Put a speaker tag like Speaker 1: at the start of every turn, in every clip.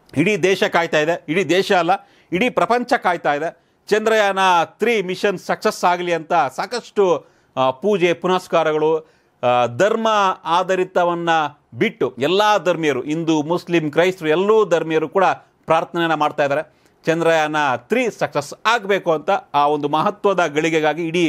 Speaker 1: ಇಡೀ ದೇಶ ಕಾಯ್ತಾ ಇದೆ ಇಡೀ ದೇಶ ಅಲ್ಲ ಇಡೀ ಪ್ರಪಂಚ ಕಾಯ್ತಾ ಇದೆ ಚಂದ್ರಯಾನ ತ್ರೀ ಮಿಷನ್ ಸಕ್ಸಸ್ ಆಗಲಿ ಅಂತ ಸಾಕಷ್ಟು ಆ, ಪೂಜೆ ಪುನಸ್ಕಾರಗಳು ಆ, ಧರ್ಮ ಆಧಾರಿತವನ್ನು ಬಿಟ್ಟು ಎಲ್ಲ ಧರ್ಮೀಯರು ಹಿಂದೂ ಮುಸ್ಲಿಂ ಕ್ರೈಸ್ತರು ಎಲ್ಲೂ ಧರ್ಮೀಯರು ಕೂಡ ಪ್ರಾರ್ಥನೆಯನ್ನು ಮಾಡ್ತಾ ಇದ್ದಾರೆ ಚಂದ್ರಯಾನ ತ್ರೀ ಸಕ್ಸಸ್ ಆಗಬೇಕು ಅಂತ ಆ ಒಂದು ಮಹತ್ವದ ಗಳಿಗೆಗಾಗಿ ಇಡೀ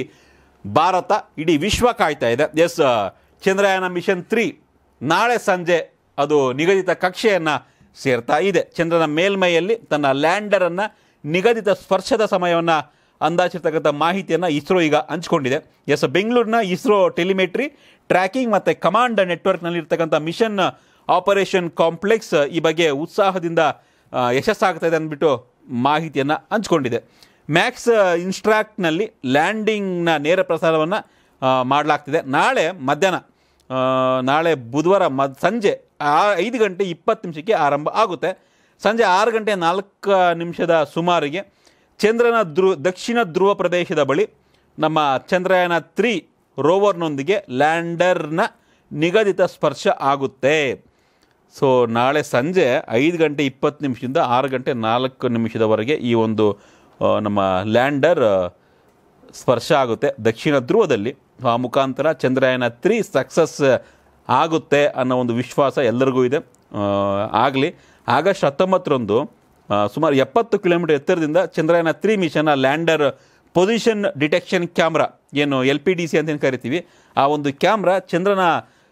Speaker 1: ಭಾರತ ಇಡೀ ವಿಶ್ವ ಕಾಯ್ತಾ ಇದೆ ಎಸ್ ಚಂದ್ರಯಾನ ಮಿಷನ್ ತ್ರೀ ನಾಳೆ ಸಂಜೆ ಅದು ನಿಗದಿತ ಕಕ್ಷೆಯನ್ನು ಸೇರ್ತಾ ಇದೆ ಚಂದ್ರನ ಮೇಲ್ಮೈಯಲ್ಲಿ ತನ್ನ ಲ್ಯಾಂಡರನ್ನು ನಿಗದಿತ ಸ್ಪರ್ಶದ ಸಮಯವನ್ನು ಅಂದಾಜಿರ್ತಕ್ಕಂಥ ಮಾಹಿತಿಯನ್ನು ಇಸ್ರೋ ಈಗ ಹಂಚ್ಕೊಂಡಿದೆ ಎಸ್ ಬೆಂಗಳೂರಿನ ಇಸ್ರೋ ಟೆಲಿಮೆಟ್ರಿ ಟ್ರ್ಯಾಕಿಂಗ್ ಮತ್ತು ಕಮಾಂಡ್ ನೆಟ್ವರ್ಕ್ನಲ್ಲಿರ್ತಕ್ಕಂಥ ಮಿಷನ್ ಆಪರೇಷನ್ ಕಾಂಪ್ಲೆಕ್ಸ್ ಈ ಬಗ್ಗೆ ಉತ್ಸಾಹದಿಂದ ಆ, ಯಶಸ್ಸಾಗ್ತಾ ಇದೆ ಅಂದ್ಬಿಟ್ಟು ಮಾಹಿತಿಯನ್ನು ಹಂಚ್ಕೊಂಡಿದೆ ಮ್ಯಾಕ್ಸ್ ಇನ್ಸ್ಟ್ರಾಕ್ಟ್ನಲ್ಲಿ ಲ್ಯಾಂಡಿಂಗ್ನ ನೇರ ಪ್ರಸಾರವನ್ನು ಮಾಡಲಾಗ್ತಿದೆ ನಾಳೆ ಮಧ್ಯಾಹ್ನ ಆ, ನಾಳೆ ಬುಧವಾರ ಮದ್ ಸಂಜೆ ಆ ಐದು ಗಂಟೆ ಇಪ್ಪತ್ತು ನಿಮಿಷಕ್ಕೆ ಆರಂಭ ಆಗುತ್ತೆ ಸಂಜೆ ಆರು ಗಂಟೆ ನಾಲ್ಕು ನಿಮಿಷದ ಸುಮಾರಿಗೆ ಚಂದ್ರನ ಧ್ರುವ ದಕ್ಷಿಣ ಧ್ರುವ ಪ್ರದೇಶದ ಬಳಿ ನಮ್ಮ ಚಂದ್ರಯಾನ ತ್ರೀ ರೋವರ್ನೊಂದಿಗೆ ಲ್ಯಾಂಡರ್ನ ನಿಗದಿತ ಸ್ಪರ್ಶ ಆಗುತ್ತೆ ಸೊ ನಾಳೆ ಸಂಜೆ ಐದು ಗಂಟೆ ಇಪ್ಪತ್ತು ನಿಮಿಷದಿಂದ ಆರು ಗಂಟೆ ನಾಲ್ಕು ನಿಮಿಷದವರೆಗೆ ಈ ಒಂದು ಆ, ನಮ್ಮ ಲ್ಯಾಂಡರ್ ಆ, ಸ್ಪರ್ಶ ಆಗುತ್ತೆ ದಕ್ಷಿಣ ಧ್ರುವದಲ್ಲಿ ಆ ಮುಖಾಂತರ ಚಂದ್ರಯಾನ ತ್ರೀ ಸಕ್ಸಸ್ ಆಗುತ್ತೆ ಅನ್ನೋ ಒಂದು ವಿಶ್ವಾಸ ಎಲ್ಲರಿಗೂ ಇದೆ ಆಗಲಿ ಆಗಸ್ಟ್ ಹತ್ತೊಂಬತ್ತರಂದು ಆ, ಸುಮಾರು ಎಪ್ಪತ್ತು ಕಿಲೋಮೀಟರ್ ಎತ್ತರದಿಂದ ಚಂದ್ರಯಾನ ತ್ರೀ ಮಿಷನ್ನ ಲ್ಯಾಂಡರ್ ಪೊಸಿಷನ್ ಡಿಟೆಕ್ಷನ್ ಕ್ಯಾಮ್ರಾ ಏನು ಎಲ್ ಪಿ ಡಿ ಸಿ ಅಂತ ಏನು ಕರಿತೀವಿ ಆ ಒಂದು ಕ್ಯಾಮ್ರಾ ಚಂದ್ರನ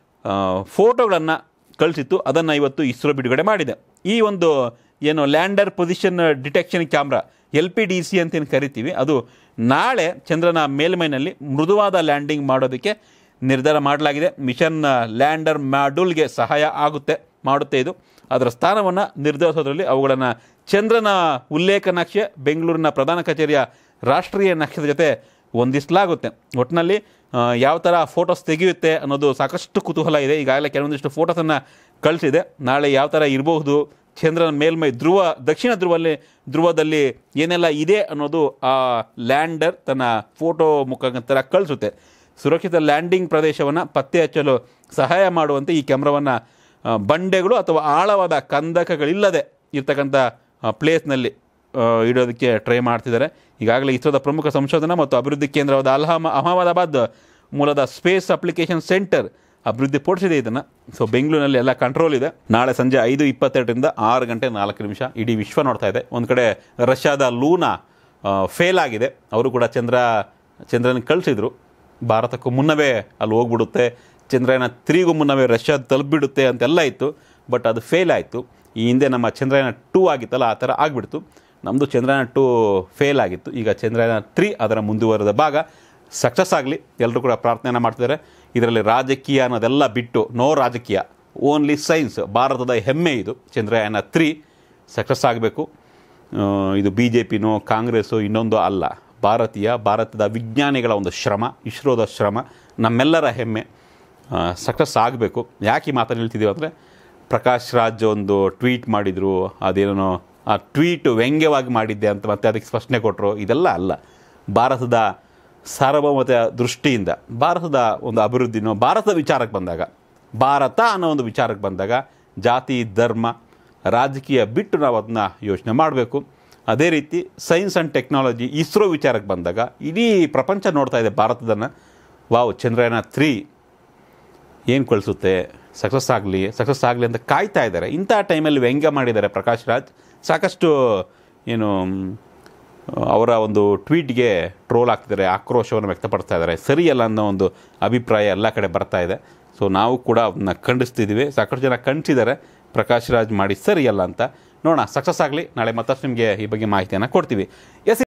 Speaker 1: ಫೋಟೋಗಳನ್ನು ಕಳಿಸಿತ್ತು ಅದನ್ನು ಇವತ್ತು ಇಸ್ರೋ ಬಿಡುಗಡೆ ಮಾಡಿದೆ ಈ ಒಂದು ಏನು lander position detection camera L P D C ಅಂತ ಏನು ಕರಿತೀವಿ ಅದು ನಾಳೆ ಚಂದ್ರನ ಮೇಲ್ಮೈನಲ್ಲಿ ಮೃದುವಾದ ಲ್ಯಾಂಡಿಂಗ್ ಮಾಡೋದಕ್ಕೆ ನಿರ್ಧಾರ ಮಾಡಲಾಗಿದೆ ಮಿಷನ್ ಲ್ಯಾಂಡರ್ ಮಾಡ್ಯೂಲ್ಗೆ ಸಹಾಯ ಆಗುತ್ತೆ ಮಾಡುತ್ತೆ ಇದು ಅದರ ಸ್ಥಾನವನ್ನು ನಿರ್ಧರಿಸೋದ್ರಲ್ಲಿ ಅವುಗಳನ್ನು ಚಂದ್ರನ ಉಲ್ಲೇಖ ನಕ್ಷೆ ಬೆಂಗಳೂರಿನ ಪ್ರಧಾನ ಕಚೇರಿಯ ರಾಷ್ಟ್ರೀಯ ನಕ್ಷೆದ ಜೊತೆ ಹೊಂದಿಸಲಾಗುತ್ತೆ ಒಟ್ಟಿನಲ್ಲಿ ಆ, ಯಾವ ಥರ ಫೋಟೋಸ್ ತೆಗೆಯುತ್ತೆ ಅನ್ನೋದು ಸಾಕಷ್ಟು ಕುತೂಹಲ ಇದೆ ಈಗಾಗಲೇ ಕೆಲವೊಂದಿಷ್ಟು ಫೋಟೋಸನ್ನು ಕಳಿಸಿದೆ ನಾಳೆ ಯಾವ ಥರ ಇರಬಹುದು ಚಂದ್ರನ ಮೇಲ್ಮೈ ಧ್ರುವ ದಕ್ಷಿಣ ಧ್ರುವಲ್ಲಿ ಧ್ರುವದಲ್ಲಿ ಏನೆಲ್ಲ ಇದೆ ಅನ್ನೋದು ಆ ಲ್ಯಾಂಡರ್ ತನ್ನ ಫೋಟೋ ಮುಖಾಂತರ ಕಳಿಸುತ್ತೆ ಸುರಕ್ಷಿತ ಲ್ಯಾಂಡಿಂಗ್ ಪ್ರದೇಶವನ್ನು ಪತ್ತೆ ಹಚ್ಚಲು ಸಹಾಯ ಮಾಡುವಂತೆ ಈ ಕ್ಯಾಮ್ರಾವನ್ನು ಬಂಡೆಗಳು ಅಥವಾ ಆಳವಾದ ಕಂದಕಗಳಿಲ್ಲದೆ ಇರ್ತಕ್ಕಂಥ ಪ್ಲೇಸ್ನಲ್ಲಿ ಆ, ಇಡೋದಕ್ಕೆ ಟ್ರೈ ಮಾಡ್ತಿದ್ದಾರೆ ಈಗಾಗಲೇ ಇಸ್ರೋದ ಪ್ರಮುಖ ಸಂಶೋಧನಾ ಮತ್ತು ಅಭಿವೃದ್ಧಿ ಕೇಂದ್ರವಾದ ಅಲ್ಹಾಮ ಅಹಮದಾಬಾದ್ ಮೂಲದ ಸ್ಪೇಸ್ ಅಪ್ಲಿಕೇಶನ್ ಸೆಂಟರ್ ಅಭಿವೃದ್ಧಿಪಡಿಸಿದೆ ಇದನ್ನು ಸೊ ಬೆಂಗಳೂರಿನಲ್ಲಿ ಎಲ್ಲ ಕಂಟ್ರೋಲ್ ಇದೆ ನಾಳೆ ಸಂಜೆ ಐದು ಇಪ್ಪತ್ತೆರಡರಿಂದ ಆರು ಗಂಟೆ ನಾಲ್ಕು ನಿಮಿಷ ಇಡೀ ವಿಶ್ವ ನೋಡ್ತಾ ಇದೆ ಒಂದು ಕಡೆ ರಷ್ಯಾದ ಲೂನಾ ಫೇಲ್ ಆಗಿದೆ ಅವರು ಕೂಡ ಚಂದ್ರ ಚಂದ್ರನ ಕಳಿಸಿದ್ರು ಭಾರತಕ್ಕೂ ಮುನ್ನವೇ ಅಲ್ಲಿ ಹೋಗ್ಬಿಡುತ್ತೆ ಚಂದ್ರಯಾನ ತ್ರೀಗೂ ಮುನ್ನವೇ ರಷ್ಯಾ ತಲುಪಿಬಿಡುತ್ತೆ ಅಂತೆಲ್ಲ ಇತ್ತು ಬಟ್ ಅದು ಫೇಲ್ ಆಯಿತು ಈ ಹಿಂದೆ ನಮ್ಮ ಚಂದ್ರಯಾನ ಟೂ ಆಗಿತ್ತಲ್ಲ ಆ ಥರ ಆಗಿಬಿಡ್ತು ನಮ್ಮದು ಚಂದ್ರಯಾನ ಟೂ ಫೇಲ್ ಆಗಿತ್ತು ಈಗ ಚಂದ್ರಯಾನ ತ್ರೀ ಅದರ ಮುಂದುವರೆದ ಭಾಗ ಸಕ್ಸಸ್ ಆಗಲಿ ಎಲ್ಲರೂ ಕೂಡ ಪ್ರಾರ್ಥನೆಯನ್ನು ಮಾಡ್ತಿದ್ದಾರೆ ಇದರಲ್ಲಿ ರಾಜಕೀಯ ಅನ್ನೋದೆಲ್ಲ ಬಿಟ್ಟು ನೋ ರಾಜಕೀಯ ಓನ್ಲಿ ಸೈನ್ಸ್ ಭಾರತದ ಹೆಮ್ಮೆ ಇದು ಚಂದ್ರಯಾನ ತ್ರೀ ಸಕ್ಸಸ್ ಆಗಬೇಕು ಆ, ಇದು ಬಿ ಜೆ ಪಿನೋ ಕಾಂಗ್ರೆಸ್ಸು ಇನ್ನೊಂದು ಅಲ್ಲ ಭಾರತೀಯ ಭಾರತದ ವಿಜ್ಞಾನಿಗಳ ಒಂದು ಶ್ರಮ ಇಸ್ರೋದ ಶ್ರಮ ನಮ್ಮೆಲ್ಲರ ಹೆಮ್ಮೆ ಸಕ್ಸಸ್ ಆಗಬೇಕು ಯಾಕೆ ಈ ಮಾತನ್ನು ಹೇಳ್ತಿದ್ದೀವಿ ಅಂದರೆ ಪ್ರಕಾಶ್ ರಾಜ್ ಒಂದು ಟ್ವೀಟ್ ಮಾಡಿದರು ಅದೇನೋ ಆ ಟ್ವೀಟ್ ವ್ಯಂಗ್ಯವಾಗಿ ಮಾಡಿದ್ದೆ ಅಂತ ಮತ್ತೆ ಅದಕ್ಕೆ ಸ್ಪಷ್ಟನೆ ಕೊಟ್ಟರು ಇದೆಲ್ಲ ಅಲ್ಲ ಭಾರತದ ಸಾರ್ವಭೌಮತೆಯ ದೃಷ್ಟಿಯಿಂದ ಭಾರತದ ಒಂದು ಅಭಿವೃದ್ಧಿನೋ ಭಾರತದ ವಿಚಾರಕ್ಕೆ ಬಂದಾಗ ಭಾರತ ಅನ್ನೋ ಒಂದು ವಿಚಾರಕ್ಕೆ ಬಂದಾಗ ಜಾತಿ ಧರ್ಮ ರಾಜಕೀಯ ಬಿಟ್ಟು ನಾವು ಅದನ್ನ ಯೋಚನೆ ಮಾಡಬೇಕು ಅದೇ ರೀತಿ ಸೈನ್ಸ್ ಆ್ಯಂಡ್ ಟೆಕ್ನಾಲಜಿ ಇಸ್ರೋ ವಿಚಾರಕ್ಕೆ ಬಂದಾಗ ಇಡೀ ಪ್ರಪಂಚ ನೋಡ್ತಾ ಇದೆ ಭಾರತದನ್ನು ವಾವ್ ಚಂದ್ರಯಾನ ತ್ರೀ ಏನು ಕಳಿಸುತ್ತೆ ಸಕ್ಸಸ್ ಆಗಲಿ ಸಕ್ಸಸ್ ಆಗಲಿ ಅಂತ ಕಾಯ್ತಾ ಇದ್ದಾರೆ ಇಂಥ ಟೈಮಲ್ಲಿ ವ್ಯಂಗ್ಯ ಮಾಡಿದ್ದಾರೆ ಪ್ರಕಾಶ್ ರಾಜ್ ಸಾಕಷ್ಟು ಏನು ಮ್, ಅವರ ಒಂದು ಟ್ವೀಟ್ಗೆ ಟ್ರೋಲ್ ಆಗ್ತಿದ್ದಾರೆ ಆಕ್ರೋಶವನ್ನು ವ್ಯಕ್ತಪಡಿಸ್ತಾ ಇದ್ದಾರೆ ಸರಿಯಲ್ಲ ಅನ್ನೋ ಒಂದು ಅಭಿಪ್ರಾಯ ಎಲ್ಲ ಕಡೆ ಬರ್ತಾ ಇದೆ ಸೊ ನಾವು ಕೂಡ ಅದನ್ನ ಖಂಡಿಸ್ತಿದ್ದೀವಿ ಸಾಕಷ್ಟು ಜನ ಖಂಡಿಸಿದ್ದಾರೆ ಪ್ರಕಾಶ್ ರಾಜ್ ಮಾಡಿ ಸರಿಯಲ್ಲ ಅಂತ ನೋಡೋಣ ಸಕ್ಸಸ್ ಆಗಲಿ ನಾಳೆ ಮತ್ತಷ್ಟು ನಿಮಗೆ ಈ ಬಗ್ಗೆ ಮಾಹಿತಿಯನ್ನು ಕೊಡ್ತೀವಿ ಎಸ್